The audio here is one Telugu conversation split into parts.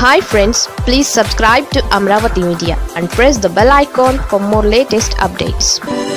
hi friends please subscribe to Amaravati media and press the bell icon for more latest updates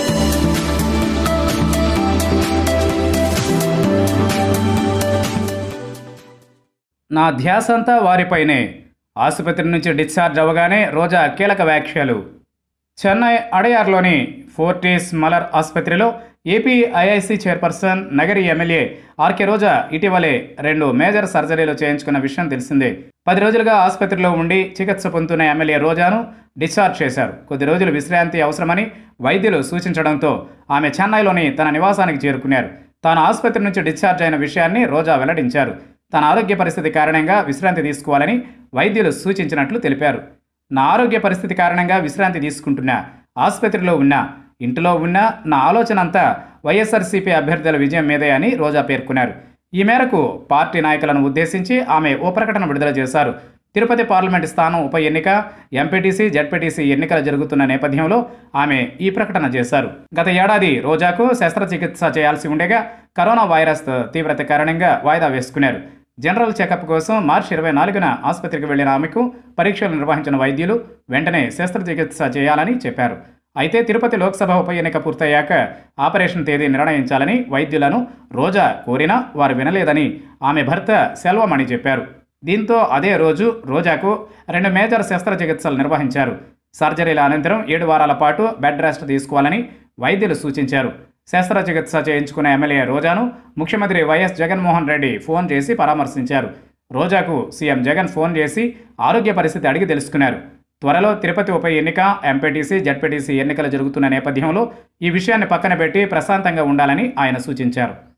నా ధ్యాస అంతా వారిపైనే ఆసుపత్రి నుంచి డిశ్చార్జ్ అవ్వగానే రోజా కీలక వ్యాఖ్యలు చెన్నై అడయార్లోని ఫోర్టీస్ మలర్ ఆసుపత్రిలో AP IIC chairperson Nagari MLA RK Roja ఇటీవలే రెండు మేజర్ సర్జరీలు చేయించుకున్న విషయం తెలిసిందే పది రోజులుగా ఆసుపత్రిలో ఉండి చికిత్స పొందుతున్న ఎమ్మెల్యే రోజాను డిశ్చార్జ్ చేశారు కొద్ది రోజులు విశ్రాంతి అవసరమని వైద్యులు సూచించడంతో ఆమె చెన్నైలోని తన నివాసానికి చేరుకున్నారు తాను ఆసుపత్రి నుంచి డిశ్చార్జ్ అయిన విషయాన్ని రోజా వెల్లడించారు తన ఆరోగ్య పరిస్థితి కారణంగా విశ్రాంతి తీసుకోవాలని వైద్యులు సూచించినట్లు తెలిపారు నా ఆరోగ్య పరిస్థితి కారణంగా విశ్రాంతి తీసుకుంటున్నా ఆసుపత్రిలో ఉన్నా ఇంటిలో ఉన్నా నా ఆలోచన అంతా వైఎస్ఆర్సీపీ అభ్యర్థుల విజయం మీదే అని రోజా పేర్కొన్నారు ఈ మేరకు పార్టీ నాయకులను ఉద్దేశించి ఆమె ఓ ప్రకటన విడుదల చేశారు తిరుపతి పార్లమెంటు స్థానం ఉప ఎన్నిక ఎంపీటీసీ జడ్పీటీసీ ఎన్నికలు జరుగుతున్న నేపథ్యంలో ఆమె ఈ ప్రకటన చేశారు గత ఏడాది రోజాకు శస్త్రచికిత్స చేయాల్సి ఉండగా కరోనా వైరస్ తీవ్రత కారణంగా వాయిదా వేసుకున్నారు జనరల్ చెకప్ కోసం మార్చి ఇరవై నాలుగున ఆసుపత్రికి వెళ్లిన ఆమెకు పరీక్షలు నిర్వహించిన వైద్యులు వెంటనే శస్త్రచికిత్స చేయాలని చెప్పారు అయితే తిరుపతి లోక్సభ ఉప ఎన్నిక పూర్తయ్యాక ఆపరేషన్ తేదీ నిర్ణయించాలని వైద్యులను రోజా కోరినా వారు వినలేదని ఆమె భర్త సెల్వమణి చెప్పారు దీంతో అదే రోజు రోజాకు రెండు మేజర్ శస్త్రచికిత్సలు నిర్వహించారు సర్జరీల అనంతరం ఏడు వారాల పాటు బెడ్ రెస్ట్ తీసుకోవాలని వైద్యులు సూచించారు శస్త్రచికిత్స చేయించుకున్న ఎమ్మెల్యే రోజాను ముఖ్యమంత్రి వైఎస్ జగన్మోహన్ రెడ్డి ఫోన్ చేసి పరామర్శించారు రోజాకు సీఎం జగన్ ఫోన్ చేసి ఆరోగ్య పరిస్థితి అడిగి తెలుసుకున్నారు త్వరలో తిరుపతి ఉప ఎన్నిక ఎంపీటీసీ జడ్పీటీసీ ఎన్నికలు జరుగుతున్న నేపథ్యంలో ఈ విషయాన్ని పక్కన పెట్టి ప్రశాంతంగా ఉండాలని ఆయన సూచించారు